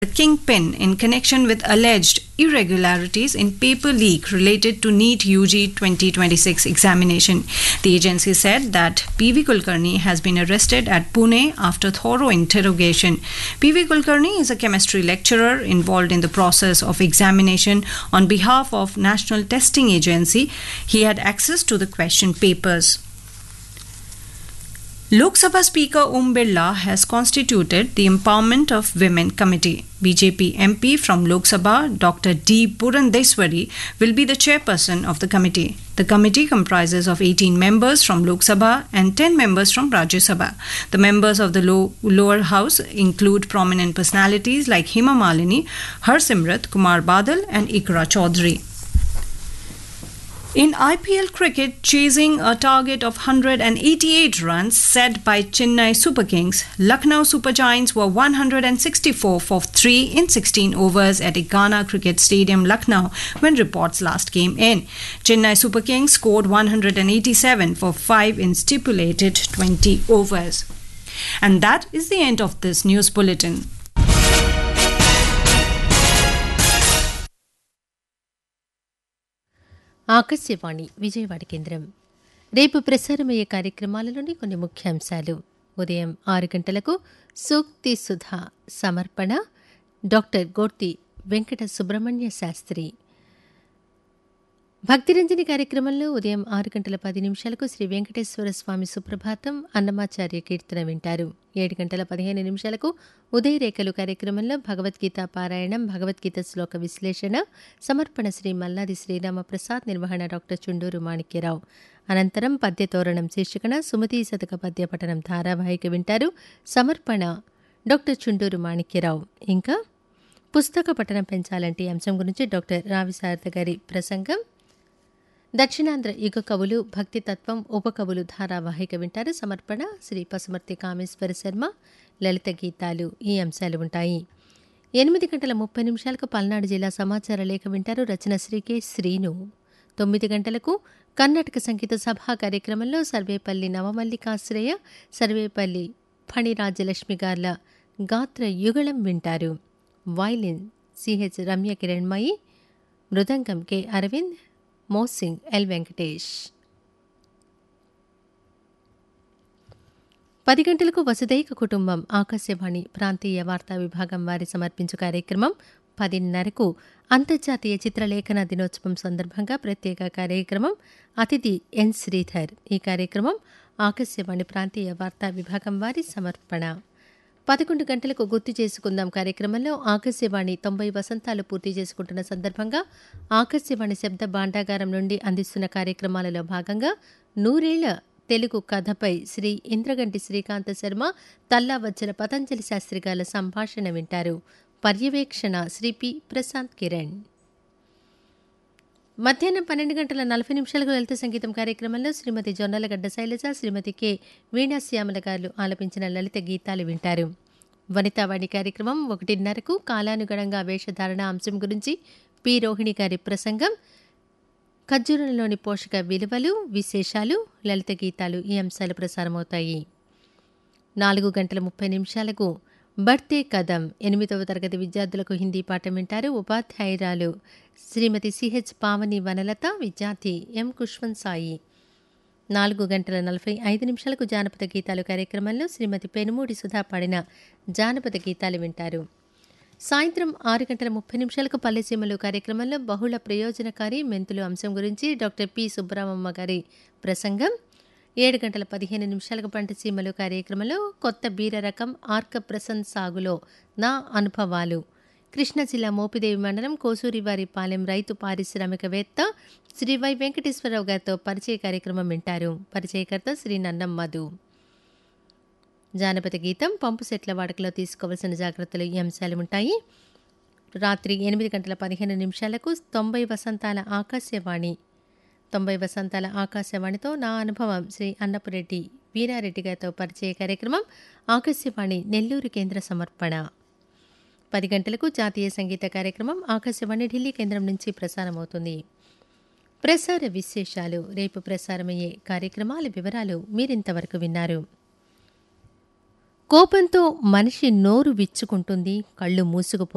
the kingpin in connection with alleged irregularities in paper leak related to NEET UG 2026 examination. The agency said that PV Kulkarni has been arrested at Pune after thorough interrogation. PV Kulkarni is a chemistry lecturer involved in the process of examination on behalf of National Testing Agency. He had access to the question papers. Lok Sabha Speaker Om Birla has constituted the Empowerment of Women Committee. BJP MP from Lok Sabha, Dr. D. Purandeswari, will be the chairperson of the committee. The committee comprises of 18 members from Lok Sabha and 10 members from Rajya Sabha. The members of the low, lower house include prominent personalities like Hima Malini, Harsimrat, Kumar Badal, and Ikra Chaudhary. In IPL cricket, chasing a target of 188 runs set by Chennai Super Kings, Lucknow Super Giants were 164 for 3 in 16 overs at Igana Cricket Stadium, Lucknow, when reports last came in. Chennai Super Kings scored 187 for 5 in stipulated 20 overs. And that is the end of this news bulletin. Akashvani Vijayawada కేంద్రం రేపు ప్రసారమయ్యే కార్యక్రమాలలోని కొన్ని ముఖ్యాంశాలు ఉదయం ఆరు గంటలకు సూక్తి సుధా సమర్పణ doctor Gorti Venkata Subrahmanya Sastri Bhaktiranjani కార్యక్రమంలో ఉదయం ఆరు గంటల పది నిమిషాలకు శ్రీ వెంకటేశ్వర స్వామి సుప్రభాతం అన్నమాచార్య కీర్తన వింటారు ఏడు గంటల పదిహేను నిమిషాలకు ఉదయరేఖలు కార్యక్రమంలో భగవద్గీత పారాయణం భగవద్గీత శ్లోక విశ్లేషణ సమర్పణ శ్రీ మల్లాది శ్రీరామప్రసాద్ నిర్వహణ డాక్టర్ చుండూరు మాణిక్యరావు అనంతరం పద్యతోరణం శీర్షికన సుమతి శతక పద్య పఠనం ధారావాహిక వింటారు సమర్పణ డాక్టర్ చుండూరు మాణిక్యరావు ఇంకా పుస్తక పఠనం పెంచాలంటే అంశం గురించి డాక్టర్ రావి శారద గారి ప్రసంగం దక్షిణాంధ్ర యుగ కవులు భక్తితత్వం ఉపకవులు ధారావాహిక వింటారు సమర్పణ శ్రీ పసుమర్తి కామేశ్వర శర్మ లలిత గీతాలు ఈ అంశాలు ఉంటాయి ఎనిమిది గంటల ముప్పై నిమిషాలకు పల్నాడు జిల్లా సమాచార లేఖ వింటారు రచన శ్రీకే శ్రీను తొమ్మిది గంటలకు కర్ణాటక సంగీత సభా కార్యక్రమంలో సర్వేపల్లి నవమల్లికాశ్రయ సర్వేపల్లి ఫణిరాజ్యలక్ష్మి గార్ల గాత్ర యుగళం వింటారు వైలిన్ సిహెచ్ రమ్య కిరణ్మయి మృదంగం కె అరవింద్ మోసింగ్ ఎల్ వెంకటేష్ పది గంటలకు వసుదైక కుటుంబం ఆకాశవాణి ప్రాంతీయ వార్తా విభాగం వారి సమర్పించు కార్యక్రమం పదిన్నరకు అంతర్జాతీయ చిత్రలేఖన దినోత్సవం సందర్భంగా ప్రత్యేక కార్యక్రమం అతిథి ఎన్ శ్రీధర్ ఈ కార్యక్రమం ఆకాశవాణి ప్రాంతీయ వార్తా విభాగం వారి సమర్పణ పదకొండు గంటలకు గుర్తు చేసుకుందాం కార్యక్రమంలో ఆకాశవాణి తొంభై వసంతాలు పూర్తి చేసుకుంటున్న సందర్భంగా ఆకాశవాణి శబ్ద భాండాగారం నుండి అందిస్తున్న కార్యక్రమాలలో భాగంగా నూరేళ్ల తెలుగు కథపై శ్రీ ఇంద్రగంటి శ్రీకాంత శర్మ తల్లా వచ్చిన పతంజలి శాస్త్రి గారి సంభాషణ వింటారు పర్యవేక్షణ శ్రీ పి ప్రశాంత్ కిరణ్ మధ్యాహ్నం పన్నెండు గంటల నలభై నిమిషాలకు లలిత సంగీతం కార్యక్రమంలో శ్రీమతి జొన్నలగడ్డ శైలజ శ్రీమతి కె వీణాశ్యామల గారు ఆలపించిన లలిత గీతాలు వింటారు వనితావాణి కార్యక్రమం ఒకటిన్నరకు కాలానుగుణంగా వేషధారణ అంశం గురించి పి రోహిణి గారి ప్రసంగం ఖర్జూరంలోని పోషక విలువలు విశేషాలు లలిత గీతాలు ఈ అంశాలు ప్రసారమవుతాయి నాలుగు గంటల ముప్పై నిమిషాలకు బర్తే కదం ఎనిమిదవ తరగతి విద్యార్థులకు హిందీ పాఠం వింటారు ఉపాధ్యాయురాలు శ్రీమతి సిహెచ్ పావని వనలత విద్యార్థి ఎం కుష్వన్ సాయి నాలుగు గంటల నలభై ఐదు నిమిషాలకు జానపద గీతాలు కార్యక్రమంలో శ్రీమతి పెనుమూడి సుధా పాడిన జానపద గీతాలు వింటారు సాయంత్రం ఆరు గంటల ముప్పై నిమిషాలకు పల్లెసీమలు కార్యక్రమంలో బహుళ ప్రయోజనకారి మెంతులు అంశం గురించి డాక్టర్ పి సుబ్బరామమ్మ గారి ప్రసంగం ఏడు గంటల పదిహేను నిమిషాలకు పంట సీమలు కార్యక్రమంలో కొత్త బీర రకం ఆర్క ప్రసన్ సాగులో నా అనుభవాలు కృష్ణా జిల్లా మోపిదేవి మండలం కోసూరివారి పాలెం రైతు పారిశ్రామికవేత్త శ్రీ వై వెంకటేశ్వరరావు గారితో పరిచయ కార్యక్రమం వింటారు పరిచయకర్త శ్రీ నన్నం మధు జానపద గీతం పంపు సెట్ల వాడకలో తీసుకోవాల్సిన జాగ్రత్తలు ఈ అంశాలు ఉంటాయి రాత్రి ఎనిమిది గంటల పదిహేను నిమిషాలకు తొంభై వసంతాల ఆకాశవాణి తొంభై వసంతాల ఆకాశవాణితో నా అనుభవం శ్రీ అన్నపురెడ్డి వీరారెడ్డి గారితో పరిచయ కార్యక్రమం ఆకాశవాణి నెల్లూరు కేంద్ర సమర్పణ పది గంటలకు జాతీయ సంగీత కార్యక్రమం ఆకాశవాణి ఢిల్లీ కేంద్రం నుంచి ప్రసారమవుతుంది ప్రసార విశేషాలు రేపు ప్రసారమయ్యే కార్యక్రమాల వివరాలు మీరింతవరకు విన్నారు కోపంతో మనిషి నోరు విచ్చుకుంటుంది కళ్ళు మూసుకుపో